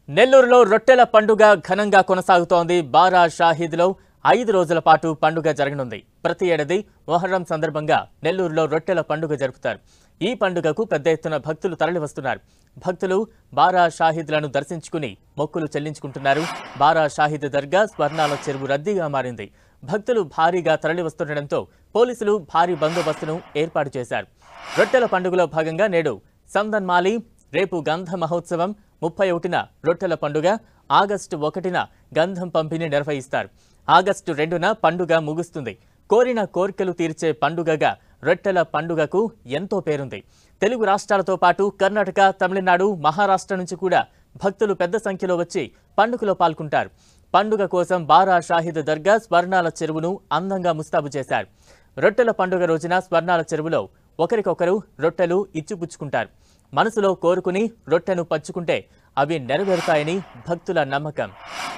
నెల్లూరులో రొట్టెల పండుగ ఘనంగా కొనసాగుతోంది బారా షాహీద్లో ఐదు రోజుల పాటు పండుగ జరగనుంది ప్రతి ఏడాది మొహర్రం సందర్భంగా నెల్లూరులో రొట్టెల పండుగ జరుపుతారు ఈ పండుగకు పెద్ద ఎత్తున భక్తులు తరలివస్తున్నారు భక్తులు బారా షాహీద్లను దర్శించుకుని మొక్కులు చెల్లించుకుంటున్నారు బారా షాహీద్ దర్గా స్వర్ణాల చెరువు రద్దీగా మారింది భక్తులు భారీగా తరలివస్తుండటంతో పోలీసులు భారీ బందోబస్తును ఏర్పాటు చేశారు రొట్టెల పండుగలో భాగంగా నేడు సందన్మాలి రేపు గంధ మహోత్సవం ముప్పై ఒకటిన రొట్టెల పండుగ ఆగస్టు ఒకటిన గంధం పంపిణీ నిర్వహిస్తారు ఆగస్టు రెండున పండుగ ముగుస్తుంది కోరిన కోరికలు తీర్చే పండుగగా రొట్టెల పండుగకు ఎంతో పేరుంది తెలుగు రాష్ట్రాలతో పాటు కర్ణాటక తమిళనాడు మహారాష్ట్ర నుంచి కూడా భక్తులు పెద్ద సంఖ్యలో వచ్చి పండుగలో పాల్గొంటారు పండుగ కోసం బారా షాహిద్ దర్గా స్వర్ణాల చెరువును అందంగా ముస్తాబు చేశారు రొట్టెల పండుగ రోజున స్వర్ణాల చెరువులో ఒకరికొకరు రొట్టెలు ఇచ్చిపుచ్చుకుంటారు మనసులో కోరుకుని రొట్టెను పంచుకుంటే అవి నెరవేరుతాయని భక్తుల నమ్మకం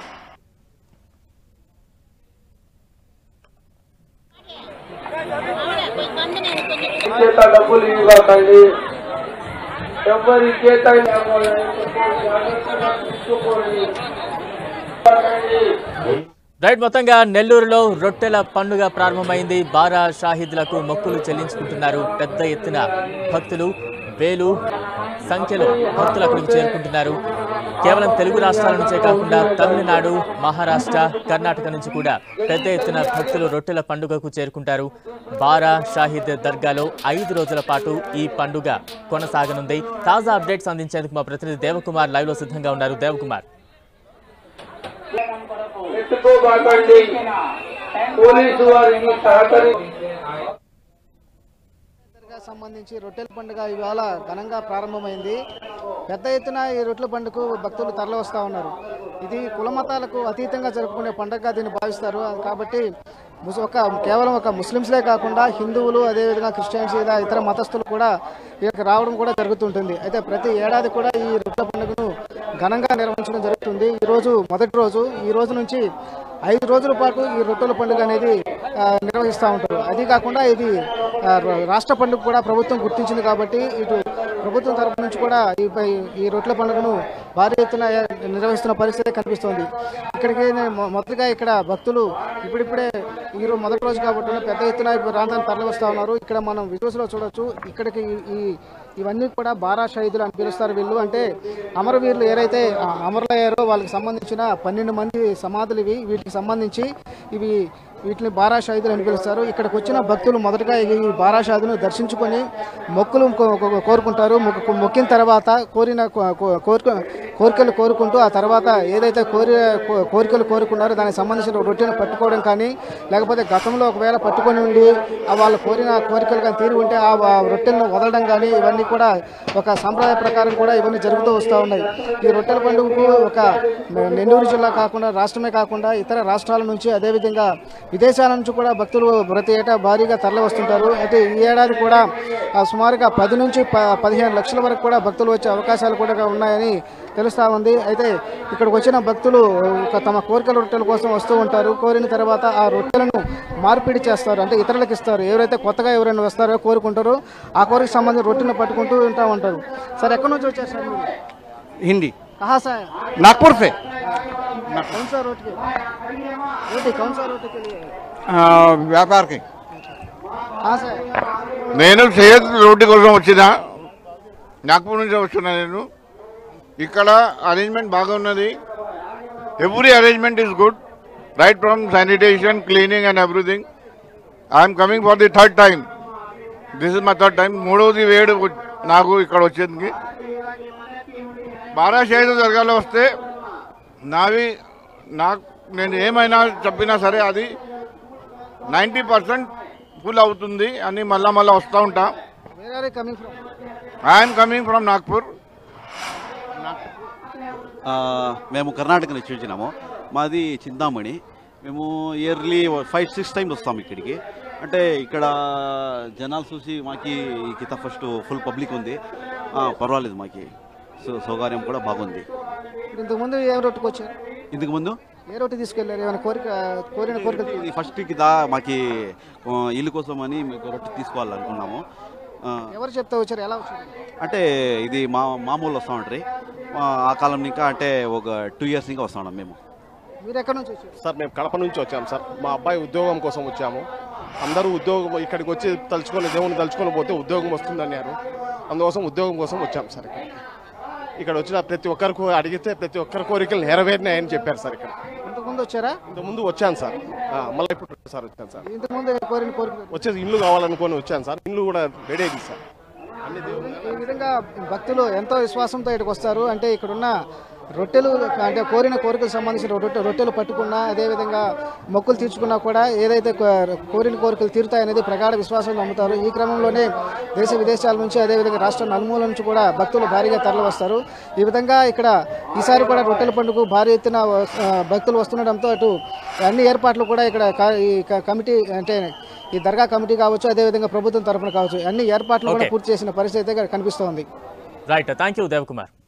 చేత డబ్బులు ఇవ్వకండి ఎవరి చేత జాగ్రత్తగా చూసుకోండి ఇవ్వకండి. రైట్ మొత్తంగా నెల్లూరులో రొట్టెల పండుగ ప్రారంభమైంది బారా షాహిద్లకు మొక్కులు చెల్లించుకుంటున్నారు పెద్ద ఎత్తున భక్తులు వేలు సంఖ్యలో భక్తులు అక్కడికి చేరుకుంటున్నారు కేవలం తెలుగు రాష్ట్రాల నుంచే కాకుండా తమిళనాడు మహారాష్ట్ర కర్ణాటక నుంచి కూడా పెద్ద ఎత్తున భక్తులు రొట్టెల పండుగకు చేరుకుంటారు బారా షాహిద్ దర్గాలో ఐదు రోజుల పాటు ఈ పండుగ కొనసాగనుంది తాజా అప్డేట్స్ అందించేందుకు మా ప్రతినిధి దేవకుమార్ లైవ్ లో సిద్ధంగా ఉన్నారు దేవకుమార్ పెట్టుకోబాకండి పోలీసు వారిని సహకరి గా సంబంధించి రొట్టెల పండుగ ఇవాళ ఘనంగా ప్రారంభమైంది పెద్ద ఎత్తున ఈ రొట్టెల పండుగకు భక్తులు తరలి వస్తూ ఉన్నారు ఇది కుల మతాలకు అతీతంగా జరుపుకునే పండుగగా దీన్ని భావిస్తారు కాబట్టి ముస్- ఒక కేవలం ఒక ముస్లిమ్స్లే కాకుండా హిందువులు అదేవిధంగా క్రిస్టియన్స్ ఇలా ఇతర మతస్థులు కూడా ఇక్కడికి రావడం కూడా జరుగుతుంటుంది అయితే ప్రతి ఏడాది కూడా ఈ రొట్టెల పండుగను ఘనంగా నిర్వహించడం జరుగుతుంది ఈ రోజు మొదటి రోజు ఈ రోజు నుంచి ఐదు రోజుల పాటు ఈ రొట్టెల పండుగ అనేది ఆ, నిర్వహిస్తూ ఉంటారు అది కాకుండా ఇది ఆ, ర- రాష్ట్ర పండుగ కూడా ప్రభుత్వం గుర్తించింది కాబట్టి ఇటు ప్రభుత్వం తరపు నుంచి కూడా ఈ పై- ఈ రొట్టెల పండుగను భారీ ఎత్తున నిర్వహిస్తున్న పరిస్థితి కనిపిస్తోంది ఇక్కడికి నేను మొ- మొదటగా ఇక్కడ భక్తులు ఇప్పుడిప్పుడే ఈ రోజు మొదటి రోజు కాబట్టి పెద్ద ఎత్తున ఈ ప్రాంతానికి తరలి వస్తూ ఉన్నారు ఇక్కడ మనం విజువల్స్ లో చూడొచ్చు ఇక్కడికి ఈ ఇవన్నీ కూడా బారా షహీదులు అని పిలుస్తారు వీళ్ళు అంటే అమరవీరులు ఏదైతే ఆ, అమరులయ్యారో వాళ్ళకి సంబంధించిన పన్నెండు మంది సమాధులు ఇవి వీటికి సంబంధించి ఇవి వీటిని బారా షహీదులు అని పిలుస్తారు ఇక్కడికి వచ్చిన భక్తులు మొదటగా ఈ బారా షహీదును దర్శించుకొని మొక్కులు కో- కో- కోరుకుంటారు మొక్కు- మొక్కిన తర్వాత కోరిన కో- కో- కోరిక కోరికలు కోరుకుంటూ ఆ తర్వాత ఏదైతే కోరి కో- కోరికలు కోరుకున్నారో దానికి సంబంధించిన రొట్టెను పట్టుకోవడం కానీ లేకపోతే గతంలో ఒకవేళ పట్టుకొని ఉండి ఆ వాళ్ళు కోరిన కోరికలు కానీ తీరి ఉంటే ఆ ఆ రొట్టెలను వదలడం కానీ ఇవన్నీ కూడా ఒక సాంప్రదాయ ప్రకారం కూడా ఇవన్నీ జరుగుతూ వస్తూ ఉన్నాయి ఈ రొట్టెల పండుగకు ఒక నెల్లూరు జిల్లా కాకుండా రాష్ట్రమే కాకుండా ఇతర రాష్ట్రాల నుంచి అదేవిధంగా విదేశాల నుంచి కూడా భక్తులు ప్రతి ఏటా భారీగా తరలి వస్తుంటారు అయితే ఈ ఏడాది కూడా ఆ, సుమారుగా పది నుంచి ప- పదిహేను లక్షల వరకు కూడా భక్తులు వచ్చే అవకాశాలు కూడా ఉన్నాయని తెలుస్తూ ఉంది అయితే ఇక్కడికి వచ్చిన భక్తులు ఒక తమ కోరికల రొట్టెల కోసం వస్తూ ఉంటారు కోరిన తర్వాత ఆ రొట్టెలను మార్పిడి చేస్తారు అంటే ఇతరులకు ఇస్తారు ఎవరైతే కొత్తగా ఎవరైనా వస్తారో కోరుకుంటారో ఆ కోరిక సంబంధించిన రొట్టెను పట్టుకుంటూ ఉంటా ఉంటారు సార్ ఎక్కడి నుంచి వచ్చారు సార్ మీరు हिंदी कहाँ से आए नागपुर से कौन सा रोटी के रोटी कौन सा रोटी के लिए ఆ, వ్యాపార కి कहाँ से आए నేను సయ్యద్ రోడ్డు కోసం వచ్చిన నాగపూర్ నుంచి వస్తున్నా నేను ఇక్కడ అరేంజ్మెంట్ బాగా ఉన్నది every arrangement is good right from sanitation cleaning and everything I'm coming for the third time this is my third time మూడవది వేడు నాకు ఇక్కడ వచ్చేందుకు బారా షహీద్ దర్గాలో వస్తే నావి నాకు నేను ఏమైనా చెప్పినా సరే అది నైంటీ పర్సెంట్ ఫుల్ అవుతుంది అని మళ్ళా మళ్ళా వస్తూ ఉంటా where are coming from I'm coming from Nagpur ఆ, మేము కర్ణాటక నుంచి వచ్చినాము మాది చింతామణి మేము ఇయర్లీ ఫైవ్ సిక్స్ టైమ్స్ వస్తాము ఇక్కడికి అంటే ఇక్కడ జనాలు చూసి మాకి కింద ఫస్ట్ ఫుల్ పబ్లిక్ ఉంది ఆ, పర్వాలేదు మాకి సో సౌకర్యం కూడా బాగుంది ఇప్పుడు ఇంతకుముందు ఏ రోడ్డుకి వచ్చారు ఇంతకు ముందు ఏ రోడ్డు తీసుకెళ్లారు ఏమైనా కోరిక కోరిన కోరిక ఇది ఫస్ట్ కింద మాకి ఆ, ఇల్లు కోసం అని మీకు రొట్టె తీసుకోవాలనుకున్నాము ఆ, ఎవరు చెప్తా వచ్చారు ఎలా వచ్చారు అంటే ఇది మా మామూలు వస్తూ ఉంటారు ఆ, ఆ కాలం ఇంకా అంటే ఒక టూ ఇయర్స్ ఇంకా వస్తున్నాం మేము మీరు ఎక్కడి నుంచి వచ్చారు సార్ మేము కడప నుంచి వచ్చాము సార్ మా అబ్బాయి ఉద్యోగం కోసం వచ్చాము అందరూ ఉద్యోగం ఇక్కడికి వచ్చి తలుచుకొని దేవుని తలుచుకొని పోతే ఉద్యోగం వస్తుందన్నారు అందుకోసం ఉద్యోగం కోసం వచ్చాము సార్ ఇక్కడ ఇక్కడ వచ్చిన ప్రతి ఒక్కరికి అడిగితే ప్రతి ఒక్కరి కోరికలు నెరవేరినాయని చెప్పారు సార్ ఇక్కడ ఇంతకుముందు వచ్చారా ఇంతకుముందు వచ్చాను సార్ ఆ, మళ్ళీ ఇప్పుడు సార్ వచ్చాను సార్ ఇంతకుముందు కోరిన కోరిక వచ్చేసి ఇల్లు కావాలనుకొని వచ్చాను సార్ ఇల్లు కూడా రెడీ అయింది సార్ అన్ని దేవుని ఈ విధంగా భక్తులు ఎంతో విశ్వాసంతో ఇక్కడికి వస్తారు అంటే ఇక్కడున్న రొట్టెలు అంటే కోరిన కోరికలకు సంబంధించిన రొట్టె రొట్టెలు పట్టుకున్నా అదేవిధంగా మొక్కులు తీర్చుకున్నా కూడా ఏదైతే కో- కోరిన కోరికలు తీరుతాయనేది ప్రగాఢ విశ్వాసం నమ్ముతారు ఈ క్రమంలోనే దేశ విదేశాల నుంచి అదేవిధంగా రాష్ట్ర నలుమూల నుంచి కూడా భక్తులు భారీగా తరలి వస్తారు ఈ విధంగా ఇక్కడ ఈసారి కూడా రొట్టెల పండుగ భారీ ఎత్తున ఆ, భక్తులు వస్తుండడంతో అటు అన్ని ఏర్పాట్లు కూడా ఇక్కడ క- ఈ క- కమిటీ అంటే ఈ దర్గా కమిటీ కావచ్చు అదేవిధంగా ప్రభుత్వం తరపున కావచ్చు అన్ని ఏర్పాట్లు కూడా Okay. పూర్తి చేసిన పరిస్థితి అయితే ఇక్కడ కనిపిస్తోంది రైట్ థ్యాంక్ యూ దేవకుమార్